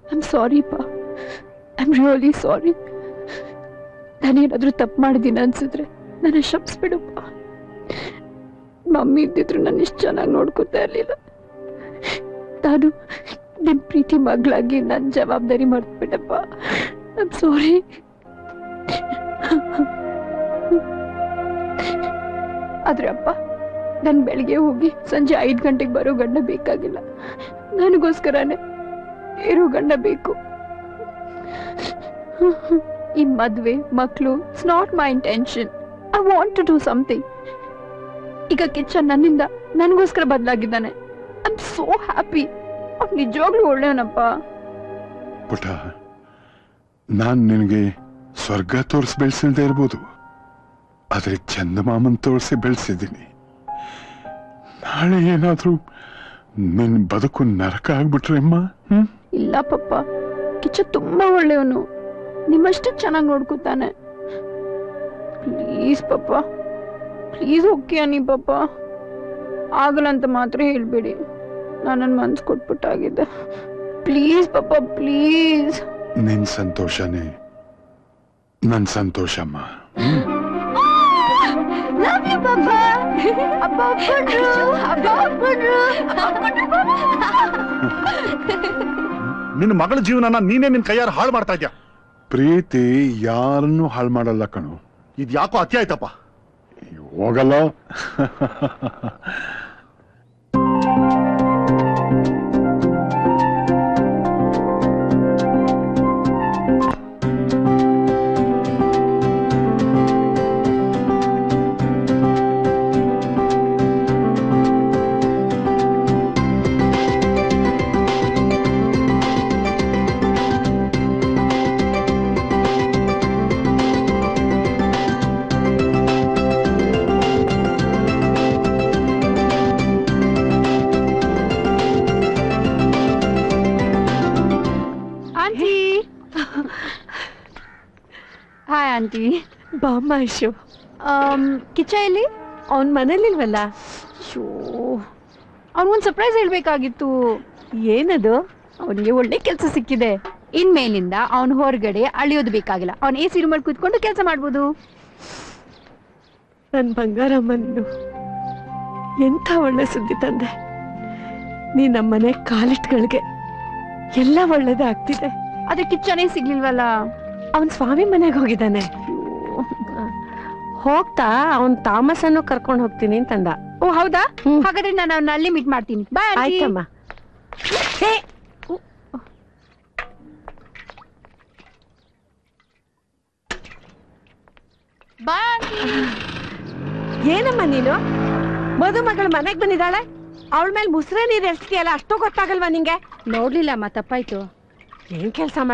I am sorry ಪಾ I am really sorry ನಾನೇನಾದ್ರೂ ತಪ್ಪು ಮಾಡಿದ್ದೀನಿ ಅನ್ಸಿದ್ರೆ ನನ್ನ ಶಪ್ಸ್ಬಿಡುಪ್ಪ ಮಮ್ಮಿ ಇದ್ದಿದ್ರು ನಾನು ಇಷ್ಟು ಚೆನ್ನಾಗಿ ನೋಡ್ಕೊತಾ ಇರಲಿಲ್ಲ ನಾನು ನಿನ್ನ ಪ್ರೀತಿ ಮಗಳಾಗಿ ನನ್ನ ಜವಾಬ್ದಾರಿ ಮರ್ತ್ಬಿಟ್ಟಪ್ಪ ಐ ಆಮ್ ಸಾರಿ ಆದ್ರೆ ಅಪ್ಪ ನಾನು ಬೆಳಿಗ್ಗೆ ಹೋಗಿ ಸಂಜೆ ಐದು ಗಂಟೆಗೆ ಬರೋ ಗಂಡ ಬೇಕಾಗಿಲ್ಲ ನನಗೋಸ್ಕರನೇ ಇರೋ ಗಂಡ ಬೇಕು ಈ ಮದ್ವೆ ಮಕ್ಕಳು it's not my intention I want to do something ಈಗ ಕಿಚ್ಚನ್ ನನ್ನಿಂದ ನನಗೋಸ್ಕರ ಬದಲಾಗಿದ್ದಾನೆ ಐ ಆಮ್ ಸೋ ಹ್ಯಾಪಿ ಅವ್ನು ನಿಜವಾಗ್ಲೂ ಒಳ್ಳೆಯವನಪ್ಪ ಪುಟ ನಾನ್ ನಿನಗೆ ಸ್ವರ್ಗ ತೋರಿಸಿ ಬೆಳೆಸಿಲ್ದೇ ಇರ್ಬೋದು ಆದ್ರೆ ಚಂದಮಾಮನ್ ತೋರಿಸಿ ಬೆಳೆಸಿದ್ದೀನಿ ನಾಳೆ ಏನಾದ್ರೂ ನಿನ್ ಬದುಕು ನರಕ ಆಗ್ಬಿಟ್ರೆ ಅಮ್ಮ ಹ್ಮ್ ಇಲ್ಲ ಪಪ್ಪ ಕಿಚ್ಚ ತುಂಬಾ ಒಳ್ಳೆಯವನು ನಿಮ್ಮಷ್ಟು ಚೆನ್ನಾಗಿ ನೋಡ್ಕೊತಾನೆ ಪ್ಲೀಸ್ ಪಪ್ಪ ಪ್ಲೀಸ್ ಓಕೆ ಅನ್ನಿ ಪಪ್ಪ ಆಗಲ್ಲ ಅಂತ ಮಾತ್ರ ಹೇಳ್ಬೇಡಿ ನಾನು ನನ್ನ ಮನ್ಸು ಕೊಟ್ಬಿಟ್ಟಾಗಿದ್ದೆ ಪ್ಲೀಸ್ ಪಪ್ಪ ಪ್ಲೀಸ್ ನಿನ್ ಸಂತೋಷನೇ ನನ್ ಸಂತೋಷಮ್ಮ ಲವ್ ಯು ಪಪ್ಪ ಅಪ್ಪ ಒಪ್ಕೊಂಡ್ರು ಅಪ್ಪ ಒಪ್ಕೊಂಡ್ರು ನಿನ್ನ ಮಗಳ ಜೀವನನ ನೀನೇ ನಿನ್ ಕೈಯಾರ ಹಾಳು ಮಾಡ್ತಾ ಇದ್ಯಾ ಪ್ರೀತಿ ಯಾರನ್ನೂ ಹಾಳು ಮಾಡಲ್ಲ ಕಣು ಇದ್ ಯಾಕೋ ಅತಿ ಆಯ್ತಪ್ಪ ಹೋಗಲ್ಲ ಆಂಟಿ ಹಾಯ್ ಆಂಟಿ ಬಾಮ್ಮ ಐಶು ಕಿಚ್ಚ ಎಲ್ಲಿ ಅವನ್ ಮನೇಲಿಲ್ವಲ್ಲ ಶೋ ಅವ್ನಿಗೊಂದು ಸರ್ಪ್ರೈಸ್ ಹೇಳ್ಬೇಕಾಗಿತ್ತು ಏನದು ಅವನಿಗೆ ಒಳ್ಳೆ ಕೆಲಸ ಸಿಕ್ಕಿದೆ ಇನ್ಮೇಲಿಂದ ಅವನು ಹೊರಗಡೆ ಅಳಿಯೋದು ಬೇಕಾಗಿಲ್ಲ ಅವನ್ ಎ ಸಿ ರೂಮಲ್ಲಿ ಕೂತ್ಕೊಂಡು ಕೆಲಸ ಮಾಡ್ಬೋದು ನನ್ ಬಂಗಾರಮ್ಮನ್ನು ಎಂಥ ಒಳ್ಳೆ ಸುದ್ದಿ ತಂದೆ ನೀ ನಮ್ಮನೆ ಕಾಲಿಟ್ಗಳಿಗೆ ಎಲ್ಲ ಒಳ್ಳೇದೇ ಆಗ್ತಿದೆ ಅದೇ ಕಿಚ್ಚನೇ ಸಿಗ್ಲಿಲ್ವಲ್ಲ ಅವನ್ ಸ್ವಾಮಿ ಮನೆಗೆ ಹೋಗಿದ್ದಾನೆ ಹೋಗ್ತಾ ಅವನ್ ತಾಮಸನ್ನು ಕರ್ಕೊಂಡು ಹೋಗ್ತೀನಿ ಅಂತಂದ ಓ ಹೌದಾ ಹ್ಮ್. ಹಾಗಾದ್ರೆ ನಾನು ಅವನ್ನ ಅಲ್ಲಿ ಮೀಟ್ ಮಾಡ್ತೀನಿ ಬಾಯ್ ಆಯ್ತಮ್ಮ ಹೇ, ಬಾಯ್ ಏನಮ್ಮ ನೀನು ಮದುಮಗಳು ಮನೆಗ್ ಬಂದಿದ್ದಾಳೆ ಅವಳ ಮೇಲೆ ಮುಸ್ರೆ ನೀರ್ ಎಷ್ಟಿದೆಯಲ್ಲ ಅಷ್ಟು ಗೊತ್ತಾಗಲ್ವಾ ನಿಂಗೆ ನೋಡ್ಲಿಲ್ಲ ಅಮ್ಮ ತಪ್ಪಾಯ್ತು ಏನ್ ಕೆಲಸ